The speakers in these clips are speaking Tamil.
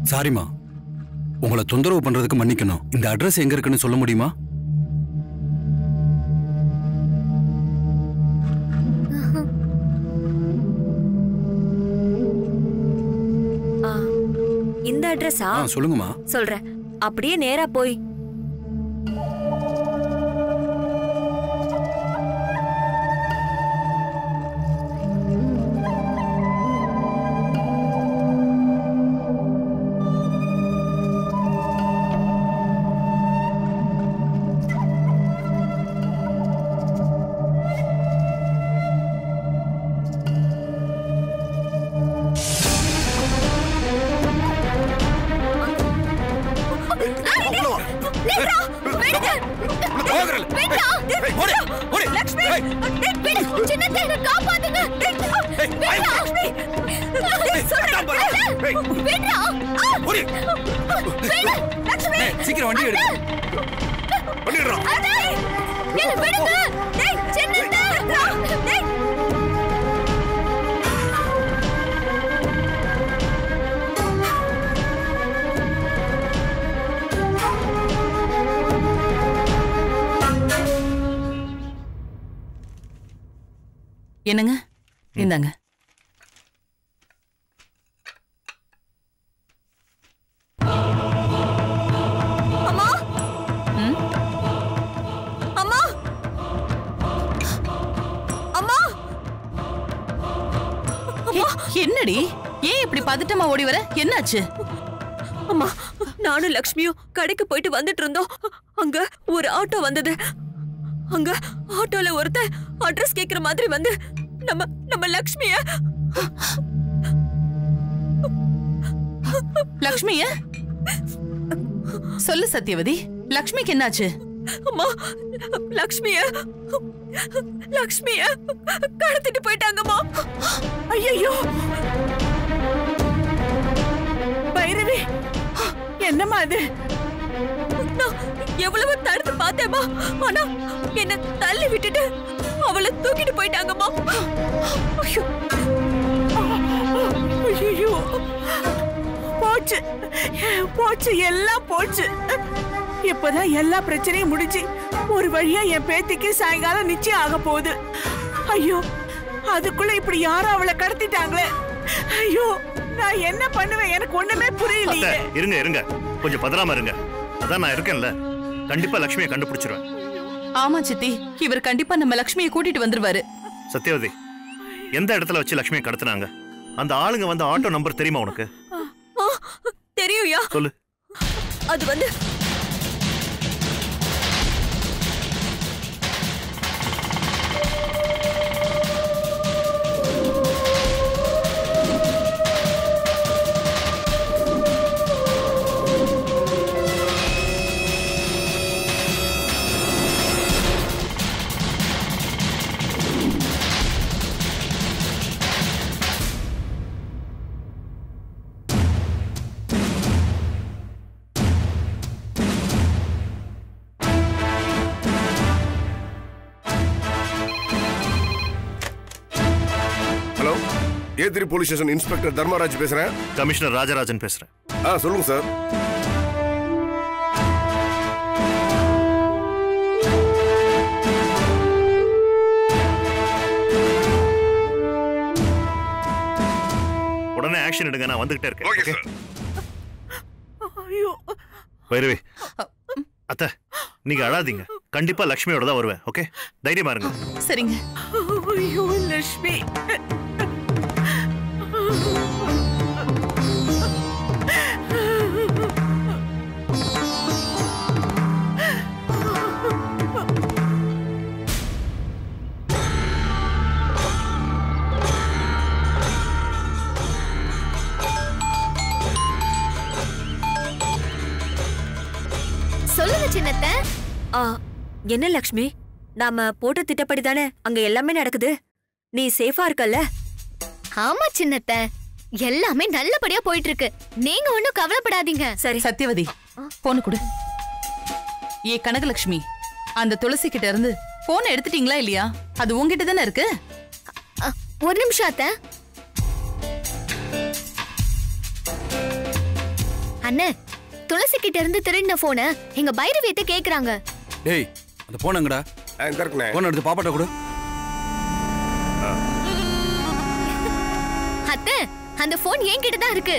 சாரிம்மா உங்களை தொந்தரவு பண்றதுக்கு மன்னிக்கணும் இந்த அட்ரஸ் எங்க இருக்குன்னு சொல்ல முடியுமா ஆ, இந்த அட்ரஸா ஆ சொல்லுங்கம்மா சொல்றேன் அப்படியே நேரா போய் சீக்கிரம் வண்டி எடு என்னங்க இந்தாங்க அம்மா ம்? அம்மா அம்மா ஏ- என்னடி ஏன் இப்படி பதட்டமா ஓடி வர என்னாச்சு அம்மா நானும் லக்ஷ்மியும் கடைக்கு போயிட்டு வந்துட்டு இருந்தோம் அங்க ஒரு ஆட்டோ வந்தது அங்க ஆட்டோல ஒருத்தன் அட்ரஸ் கேக்குற மாதிரி வந்து நம்ம நம்ம லக்ஷ்மிய லக்ஷ்மிய சொல்லு சத்யவதி லக்ஷ்மிக்கு என்னாச்சு அம்மா லக்ஷ்மிய லக்ஷ்மிய கடத்திட்டு போயிட்டாங்கம்மா ஐயோ பைரவி என்னம்மா அது நான் எவ்வளவு தடுத்து பார்த்தேம்மா ஆனா என்ன தள்ளி விட்டுட்டு அவளை தூக்கிட்டு போயிட்டாங்கம்மா ஐயோ ஐயோ போச்சு போச்சு எல்லாம் போச்சு இப்பதான் எல்லா பிரச்சனையும் முடிஞ்சு ஒரு வழியா என் பேத்திக்கு சாயங்காலம் நிச்சயம் ஆக போகுது ஐயோ அதுக்குள்ள இப்படி யாரும் அவளை கடத்திட்டாங்களே ஐயோ நான் என்ன பண்ணுவேன் எனக்கு ஒண்ணுமே அத்தை புரியலையே இருங்க இருங்க கொஞ்சம் பதறாம இருங்க அதான் நான் இருக்கேன்ல கண்டிப்பா லக்ஷ்மியை கண்டுபிடிச்சிருவேன் ஆமா சித்தி இவர் கண்டிப்பா நம்ம லக்ஷ்மியை கூட்டிட்டு வந்துருவாரு சத்யவதி எந்த இடத்துல வச்சு லக்ஷ்மியை கடத்துனாங்க அந்த ஆளுங்க வந்த ஆட்டோ நம்பர் தெரியுமா உனக்கு ஆ, தெரியும்யா சொல்லு அது வந்து hello A three police station inspector Dharmaraj பேசுறேன் கமிஷனர் ராஜராஜன் பேசுறேன் ஆ சொல்லுங்க சார் உடனே ஆக்ஷன் எடுங்க நான் வந்துகிட்டே இருக்கேன் ஓகே okay? சார் ஐயோ பைரவி அத்தை நீங்க அழாதீங்க கண்டிப்பா லக்ஷ்மியோட தான் வருவேன் ஓகே தைரியமா இருங்க சரிங்க ஐயோ லட்சுமி சொல்லுங்க சின்னத்த ஆ, என்ன லக்ஷ்மி நாம போட்ட திட்டப்படி தானே அங்க எல்லாமே நடக்குது நீ சேஃபா இருக்கல்ல ஆமா சின்னத்த எல்லாமே நல்லபடியா போயிட்டு இருக்கு நீங்க ஒண்ணும் கவலைப்படாதீங்க சரி சத்யவதி போன கொடு ஏ கனகலட்சுமி அந்த துளசி கிட்ட இருந்து போனை எடுத்துட்டீங்களா இல்லையா அது உங்ககிட்ட தானே இருக்கு அ, ஒரு நிமிஷம் அத்த அண்ணே துளசி கிட்ட இருந்து திருடின போன எங்க பைரவியத்தை கேக்குறாங்க டேய் அந்த போன் எங்கடா இந்த இருக்குண்ணே போன் எடுத்து பாப்பாட்ட கொடு அத்தை அந்த போன் என்கிட்ட தான் இருக்கு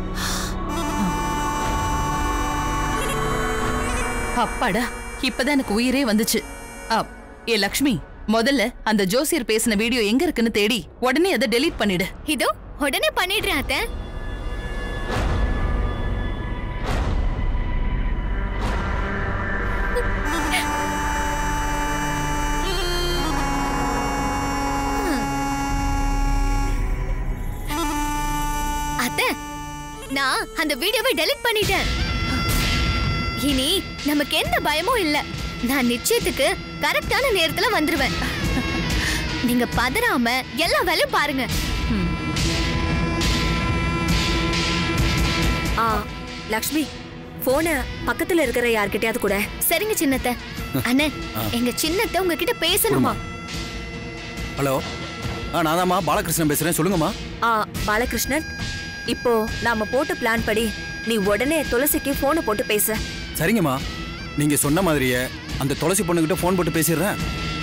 அப்பாடா இப்பதான் எனக்கு உயிரே வந்துச்சு ஆ, ஏ லக்ஷ்மி முதல்ல அந்த ஜோசியர் பேசின வீடியோ எங்க இருக்குன்னு தேடி உடனே அதை டெலீட் பண்ணிடு இதோ உடனே பண்ணிடுறேன் அத்தை அத்தை நான் அந்த வீடியோவை டெலீட் பண்ணிட்டேன் இனி நமக்கு எந்த பயமும் இல்ல நான் நிச்சயத்துக்கு கரெக்டான நேரத்துல வந்துருவேன் நீங்க பதறாம எல்லா வேலையும் பாருங்க ஆ லக்ஷ்மி போனை பக்கத்துல இருக்கிற யார்கிட்டயாவது கூட சரிங்க சின்னத்த அண்ணே எங்க சின்னத்த உங்ககிட்ட பேசணுமா ஹலோ ஆ நாதாம்மா பாலகிருஷ்ணன் பேசுறேன் சொல்லுங்கம்மா ஆ பாலகிருஷ்ணன் இப்போ நாம போட்ட பிளான் படி நீ உடனே துளசிக்கு போனை போட்டு பேச சரிங்கம்மா நீங்க சொன்ன மாதிரியே அந்த துளசி பொண்ணுகிட்ட ஃபோன் போட்டு பேசிடுறேன்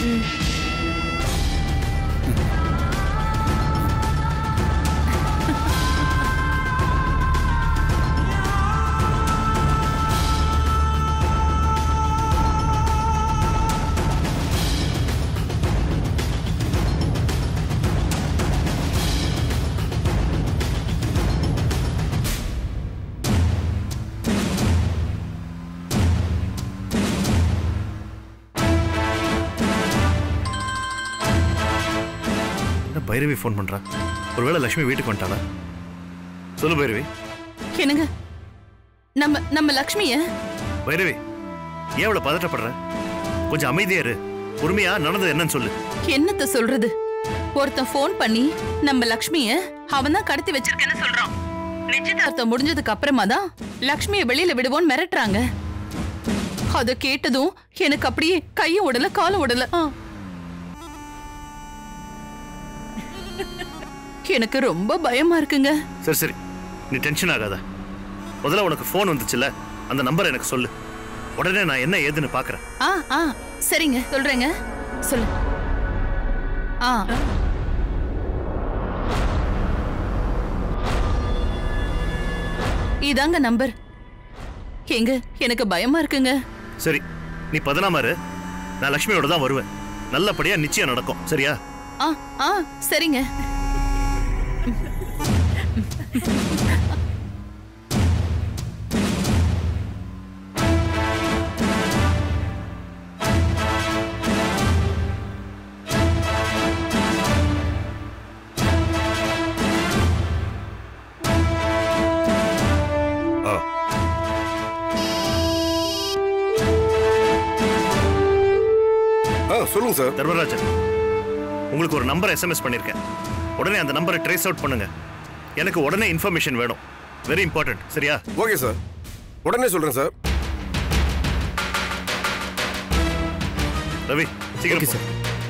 என்ன பைரவி ஃபோன் பண்றா ஒருவேளை லக்ஷ்மி வீட்டுக்கு வந்துட்டாளா சொல்லு பைரவி என்னங்க நம்ம நம்ம லக்ஷ்மிய பைரவி ஏன் இவ்வளவு பதட்டப்படுற கொஞ்சம் அமைதியா இரு பொறுமையா நடந்தது என்னன்னு சொல்லு என்னத்த சொல்றது ஒருத்தன் ஃபோன் பண்ணி நம்ம லக்ஷ்மிய அவன் தான் கடத்தி வச்சிருக்கேன்னு சொல்றான் நிச்சயதார்த்தம் முடிஞ்சதுக்கு அப்புறமா தான் லக்ஷ்மிய வெளியில விடுவோன்னு மிரட்டுறாங்க அத கேட்டதும் எனக்கு அப்படியே கையும் உடல காலும் உடல ஆ. எனக்கு ரொம்ப பயமா இருக்குங்க சரி சரி நீ டென்ஷன் ஆகாத முதல்ல உனக்கு ஃபோன் வந்துச்சுல்ல அந்த நம்பர் எனக்கு சொல்லு உடனே நான் என்ன ஏதுன்னு பாக்குறேன் ஆ ஆ சரிங்க சொல்றேங்க சொல்லு ஆ இதாங்க நம்பர் எங்க எனக்கு பயமா இருக்குங்க சரி நீ பதனாம இரு நான் லக்ஷ்மியோட தான் வருவேன் நல்லபடியா நிச்சயம் நடக்கும் சரியா ஆ ஆ சரிங்க ஆ ஆ சொல்லுங்க சார் தர்மராஜன் உங்களுக்கு ஒரு நம்பர் எஸ்எம்எஸ் பண்ணியிருக்கேன் உடனே அந்த நம்பரை ட்ரேஸ் அவுட் பண்ணுங்க எனக்கு உடனே இன்ஃபர்மேஷன் வேணும் வெரி இம்பார்ட்டன்ட் சரியா ஓகே சார் உடனே சொல்றேன் சார் ரவி சீக்கிரம் போ.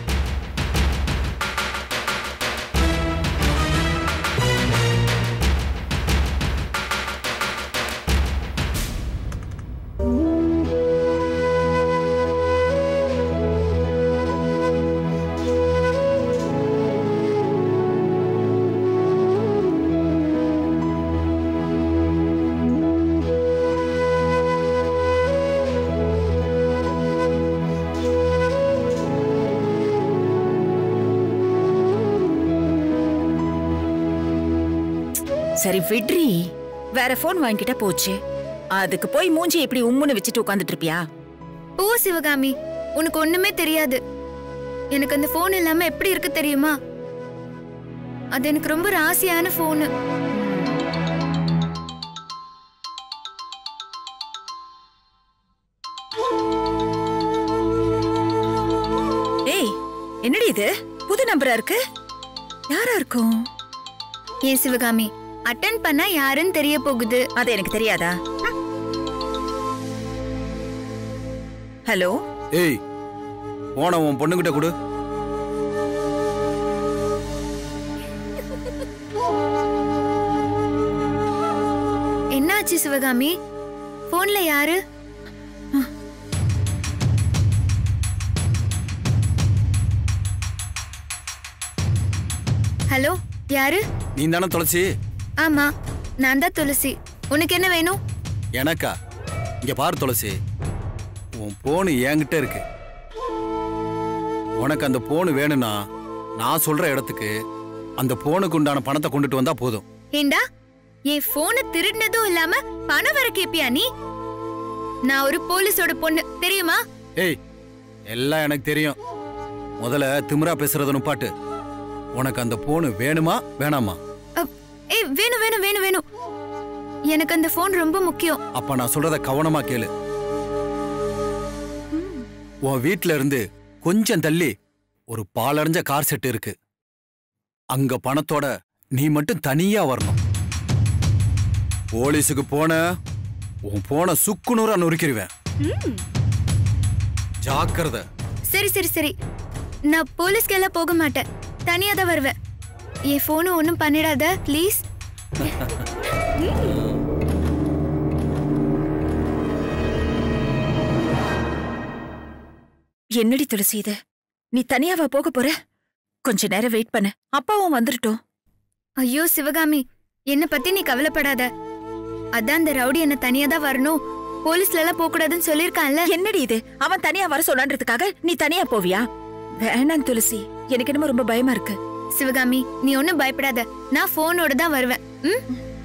சரி விட்ரி வேற ஃபோன் வாங்கிட்டா போச்சு அதுக்கு போய் மூஞ்சி இப்படி உம்முன்னு வச்சுட்டு உட்காந்துட்டு இருப்பியா ஓ சிவகாமி உனக்கு ஒண்ணுமே தெரியாது எனக்கு அந்த போன் இல்லாம எப்படி இருக்கு தெரியுமா அது எனக்கு ரொம்ப ராசியான போனு ஏய் என்னடி இது புது நம்பரா இருக்கு யாரா இருக்கும் ஏன் சிவகாமி அட்டன் பண்ணா யாருன்னு தெரிய போகுது அது எனக்கு தெரியாதா ஹலோ ஏய் போன உன் பொண்ணுகிட்ட கொடு என்னாச்சு சிவகாமி போன்ல யாரு ஹலோ யாரு நீ தானே துளசி ஆமா நான் தான் துளசி உனக்கு என்ன வேணும் எனக்கா இங்க பாரு துளசி உன் போனு என்கிட்ட இருக்கு உனக்கு அந்த போனு வேணும்னா நான் சொல்ற இடத்துக்கு அந்த போனுக்கு உண்டான பணத்தை கொண்டுட்டு வந்தா போதும் ஏண்டா என் போனை திருடினதும் இல்லாம பணம் வர கேப்பியா நீ நான் ஒரு போலீஸோட பொண்ணு தெரியுமா ஏய் எல்லாம் எனக்கு தெரியும் முதல்ல திமிரா பேசுறத நுப்பாட்டு உனக்கு அந்த போனு வேணுமா வேணாமா அப், ஏய் வேணும் வேணும் வேணும் வேணும் எனக்கு அந்த போன் ரொம்ப முக்கியம் அப்ப நான் சொல்றத கவனமா கேளு உன் வீட்ல இருந்து கொஞ்சம் தள்ளி ஒரு பாலடைஞ்ச கார் செட் இருக்கு அங்க பணத்தோட நீ மட்டும் தனியா வரணும் போலீஸுக்கு போன உன் போன சுக்குநூறா நொறுக்கிடுவேன் ஜாக்கிரதை சரி சரி சரி நான் போலீஸ்க்கு எல்லாம் போக மாட்டேன் தனியா தான் வருவேன் என் போனை ஒன்றும் பண்ணிடாத ப்ளீஸ் என்னடி துளசி இது நீ தனியாவா போக போற கொஞ்ச நேரம் வெயிட் பண்ணு அப்பாவும் வந்துடட்டும் ஐயோ சிவகாமி என்னை பத்தி நீ கவலைப்படாத அதான் அந்த ரவுடி என்ன தனியா தான் வரணும் போலீஸ்ல எல்லாம் போக கூடாதுன்னு சொல்லியிருக்கான்ல என்னடி இது அவன் தனியா வர சொன்னான்றதுக்காக நீ தனியா போவியா வேணாம் துளசி எனக்கு என்னமோ ரொம்ப பயமா இருக்கு சிவகாமி நீ ஒன்றும் பயப்படாத நான் போனோட தான் வருவேன் ம்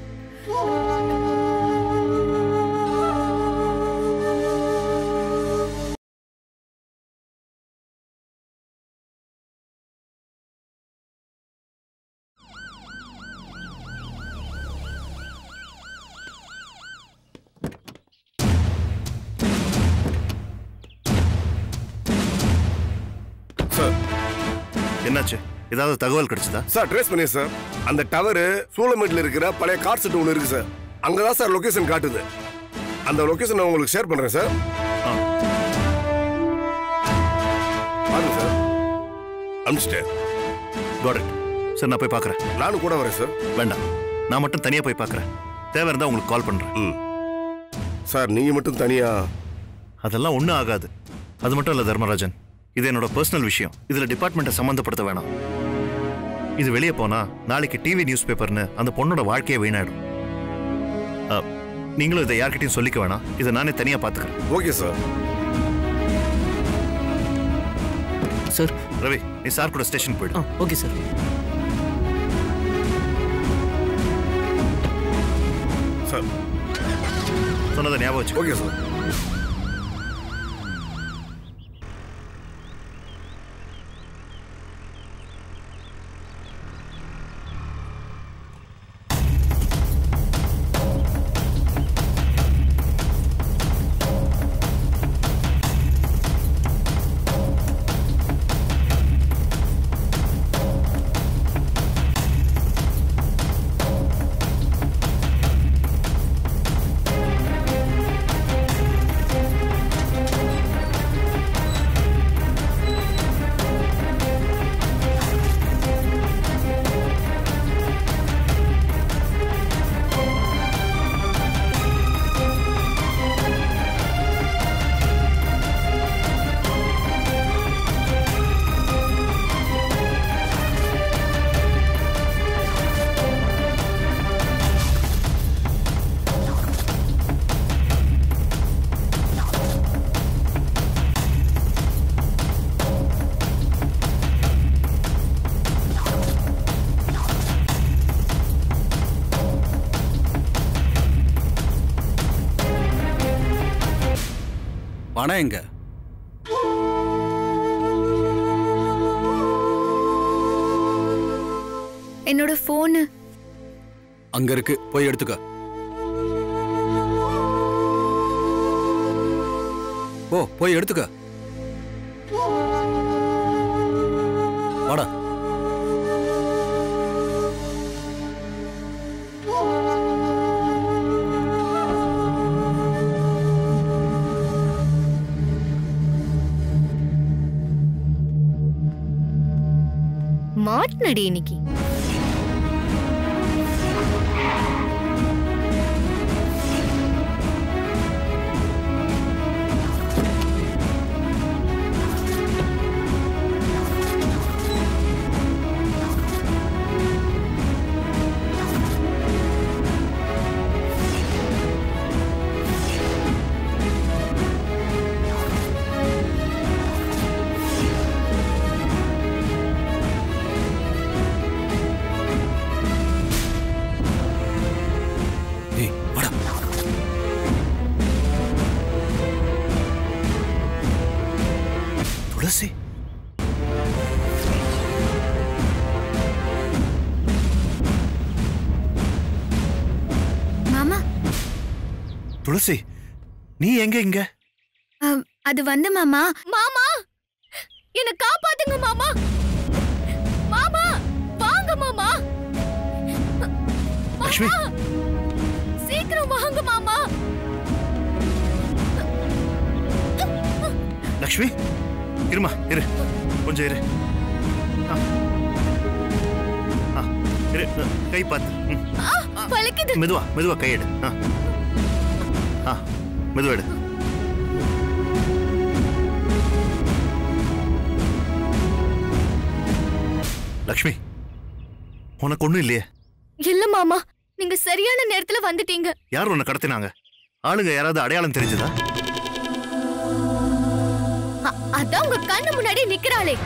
சார் என்னாச்சு ஏதாவது தகவல் கிடைச்சதா சார் ட்ரேஸ் பண்ணி சார் அந்த டவர் சூளமேட்டில் இருக்கிற பழைய கார் செட் ஒன்று இருக்கு சார் அங்கே தான் சார் லொகேஷன் காட்டுது அந்த லொகேஷன் நான் உங்களுக்கு ஷேர் பண்ணுறேன் சார் ஆ. பாருங்க சார் அனுப்பிச்சிட்டேன் காட் இட் சரி நான் போய் பார்க்குறேன் நானும் கூட வரேன் சார் வேண்டாம் நான் மட்டும் தனியாக போய் பார்க்குறேன் தேவை இருந்தால் உங்களுக்கு கால் பண்ணுறேன் ம் சார் நீங்கள் மட்டும் தனியாக அதெல்லாம் ஒன்றும் ஆகாது அது மட்டும் இல்லை தர்மராஜன் இது என்னோட பர்சனல் விஷயம் இதில் டிபார்ட்மெண்ட்டை சம்மந்தப்படுத்த வேணாம் இது வெளியே போனா நாளைக்கு டிவி நியூஸ் பேப்பர்னு அந்த பொண்ணோட வாழ்க்கையே வீணாயிடும் அ, நீங்களும் இதை யார்கிட்டயும் சொல்லிக்க வேணாம் இதை நானே தனியாக பார்த்துக்கிறேன் ஓகே சார் சார் ரவி நீ சார் கூட ஸ்டேஷன் போயிடு ஆ ஓகே சார் சார் சொன்னதை ஞாபகம் வச்சு ஓகே சார் பணம் எங்க என்னோட ஃபோனு அங்க இருக்கு போய் எடுத்துக்க ஓ போய் எடுத்துக்க வாடா மாட்டினடி இன்னைக்கு வாடா துளசி மாமா துளசி நீ எங்க இங்க அம், அது வந்து மாமா மாமா என்ன காப்பாத்துங்க மாமா மாமா வாங்க மாமா லக்ஷ்மி சீக்கிரம் வாங்க மாமா லக்ஷ்மி இருமா இரு கொஞ்சம் இரு ஆ. ஆ, இரு அ, கை பார்த்து ம். வலிக்குது மெதுவா மெதுவா கையெடு ஆ ஆ மெதுவா எடு லக்ஷ்மி உனக்கு ஒண்ணும் இல்லையே இல்ல மாமா நீங்க சரியான நேரத்துல வந்துட்டீங்க யார் உன்னை கடத்தினாங்க ஆளுங்க யாராவது அடையாளம் தெரிஞ்சதா அ- அதான் உங்க கண்ணு முன்னாடி நிக்கிறாளே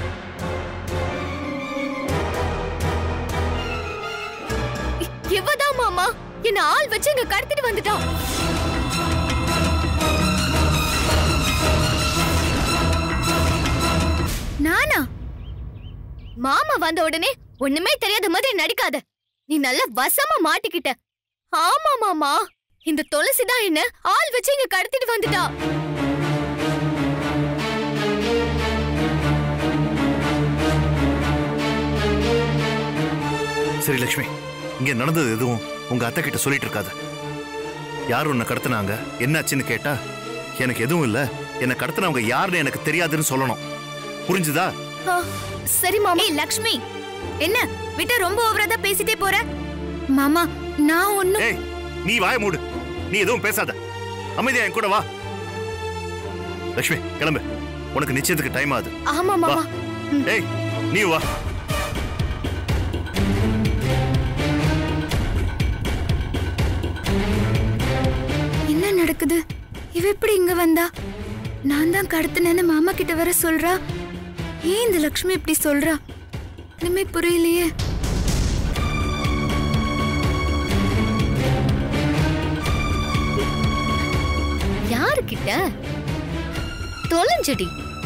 இ- இவதான் மாமா என்ன ஆள் வச்சு இங்க கடத்திட்டு வந்துட்டான் நானா மாமா வந்த உடனே ஒண்ணுமே தெரியாத மாதிரி நடிக்காத நீ நல்ல வசமா மாட்டிக்கிட்ட ஆமா மாமா இந்த துளசி தான் என்ன ஆள் வச்சு இங்க கடத்திட்டு வந்துட்டா சரி லக்ஷ்மி இங்க நடந்தது எதுவும் உங்க அத்தை கிட்ட சொல்லிட்டு இருக்காது யார் உன்னை கடத்தினாங்க என்னாச்சுன்னு கேட்டா எனக்கு எதுவும் இல்ல என்னை கடத்தினவங்க யாருன்னு எனக்கு தெரியாதுன்னு சொல்லணும் புரிஞ்சுதா ஆ, சரி மாமா ஏய் லக்ஷ்மி என்ன விட்ட ரொம்ப ஓவரா தான் பேசிட்டே போற மாமா நான் ஒண்ணும் ஏய் நீ வாய மூடு நீ எதுவும் பேசாத அமைதியா என் கூட வா லக்ஷ்மி கிளம்பு உனக்கு நிச்சயத்துக்கு டைம் ஆகுது ஆமா வா மாமா ஏய் நீ வா என்ன நடக்குது இவ எப்படி இங்க வந்தா நான் தான் கடத்தினேன்னு மாமா கிட்ட வர சொல்றா ஏன் இந்த லக்ஷ்மி இப்படி சொல்றா இனிமே புரியலையே யாருக்கிட்ட தொலைஞ்சடி